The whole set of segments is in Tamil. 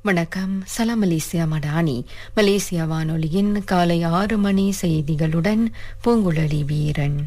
வணக்கம் சலாம் மலேசியா மடானி மலேசியா வானொலியின் காலை ஆறு மணி செய்திகளுடன் பூங்குழலி வீரன்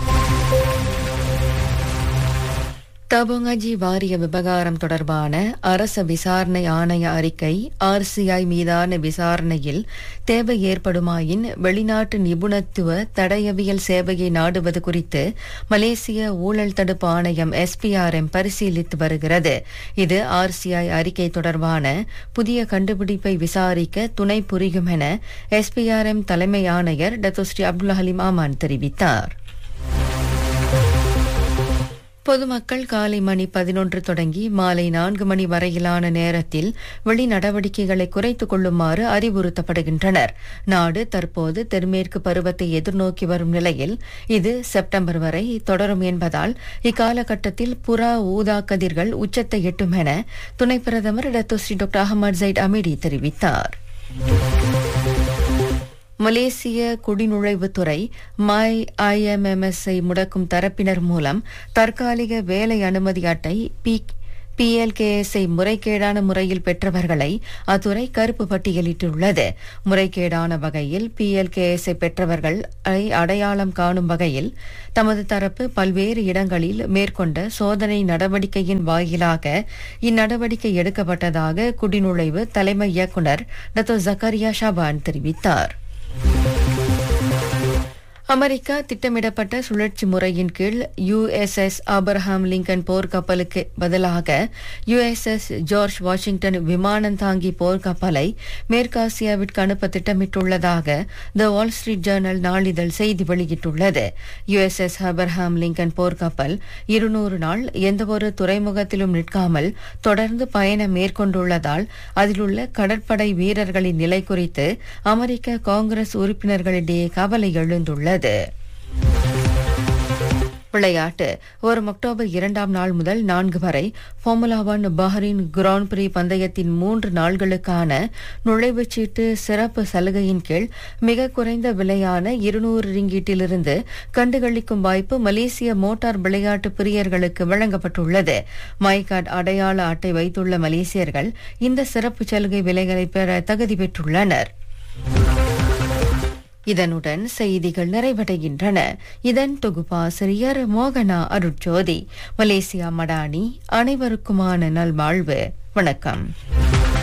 தபோங்கஜி வாரிய விவகாரம் தொடர்பான அரச விசாரணை ஆணைய அறிக்கை ஆர்சிஐ மீதான விசாரணையில் தேவை ஏற்படுமாயின் வெளிநாட்டு நிபுணத்துவ தடயவியல் சேவையை நாடுவது குறித்து மலேசிய ஊழல் தடுப்பு ஆணையம் எஸ்பிஆர்எம் பரிசீலித்து வருகிறது இது ஆர்சிஐ அறிக்கை தொடர்பான புதிய கண்டுபிடிப்பை விசாரிக்க துணை புரியும் என எஸ்பிஆர்எம் தலைமை ஆணையர் டத்தோஸ்ரீ அப்துல் ஹலீம் ஆமான் தெரிவித்தார் பொதுமக்கள் காலை மணி பதினொன்று தொடங்கி மாலை நான்கு மணி வரையிலான நேரத்தில் வெளி நடவடிக்கைகளை குறைத்துக் கொள்ளுமாறு அறிவுறுத்தப்படுகின்றனர் நாடு தற்போது தென்மேற்கு பருவத்தை எதிர்நோக்கி வரும் நிலையில் இது செப்டம்பர் வரை தொடரும் என்பதால் இக்காலகட்டத்தில் புறா ஊதா கதிர்கள் உச்சத்தை எட்டும் என துணை பிரதமர் Dato Sri doctor Ahmad Zahid Hamidi தெரிவித்தார் மலேசிய குடிநுழைவுத்துறை மை ஐஎம்எம்எஸ்ஐ முடக்கும் தரப்பினர் மூலம் தற்காலிக வேலை அனுமதி அட்டை பி பிஎல்கேஎஸ்ஐ முறைகேடான முறையில் பெற்றவர்களை அத்துறை கருப்பு பட்டியலிட்டுள்ளது முறைகேடான வகையில் பிஎல்கேஎஸ்ஐ பெற்றவர்கள் அடையாளம் காணும் வகையில் தமது தரப்பு பல்வேறு இடங்களில் மேற்கொண்ட சோதனை நடவடிக்கையின் வாயிலாக இந்நடவடிக்கை எடுக்கப்பட்டதாக குடிநுழைவு தலைமை இயக்குநர் டத்தோ ஜக்கரியா ஷபான் தெரிவித்தார் அமெரிக்கா திட்டமிடப்பட்ட சுழற்சி முறையின் கீழ் யுஎஸ்எஸ் ஆபரஹாம் லிங்கன் போர்க்கப்பலுக்கு பதிலாக யுஎஸ்எஸ் ஜார்ஜ் வாஷிங்டன் விமானம் தாங்கி போர்க்கப்பலை மேற்காசியாவிற்கு அனுப்ப திட்டமிட்டுள்ளதாக த வால் ஸ்ட்ரீட் ஜேர்னல் நாளிதழ் செய்தி வெளியிட்டுள்ளது யுஎஸ்எஸ் ஆபரஹாம் லிங்கன் போர்க்கப்பல் இருநூறு நாள் எந்தவொரு துறைமுகத்திலும் நிற்காமல் தொடர்ந்து பயணம் மேற்கொண்டுள்ளதால் அதிலுள்ள கடற்படை வீரர்களின் நிலை குறித்து அமெரிக்க காங்கிரஸ் உறுப்பினர்களிடையே கவலை எழுந்துள்ளது உள்ளது விளையாட்டு வரும் அக்டோபர் இரண்டாம் நாள் முதல் நான்கு வரை ஃபார்முலா ஒன் பஹ்ரைன் கிராண்ட் பிரி பந்தயத்தின் மூன்று நாள்களுக்கான நுழைவுச் சீட்டு சிறப்பு சலுகையின் கீழ் மிக குறைந்த விலையான இருநூறு ரிங்கீட்டிலிருந்து கண்டுகளிக்கும் வாய்ப்பு மலேசிய மோட்டார் விளையாட்டு பிரியர்களுக்கு வழங்கப்பட்டுள்ளது மைகார்ட் அடையாள அட்டை வைத்துள்ள மலேசியர்கள் இந்த சிறப்பு சலுகை விலைகளை பெற தகுதி பெற்றுள்ளனர் இதனுடன் செய்திகள் நிறைவடைகின்றன இதன் தொகுப்பாசிரியர் மோகனா அருட்ஜோதி மலேசியா மடானி அனைவருக்குமான நல்வாழ்வு வணக்கம்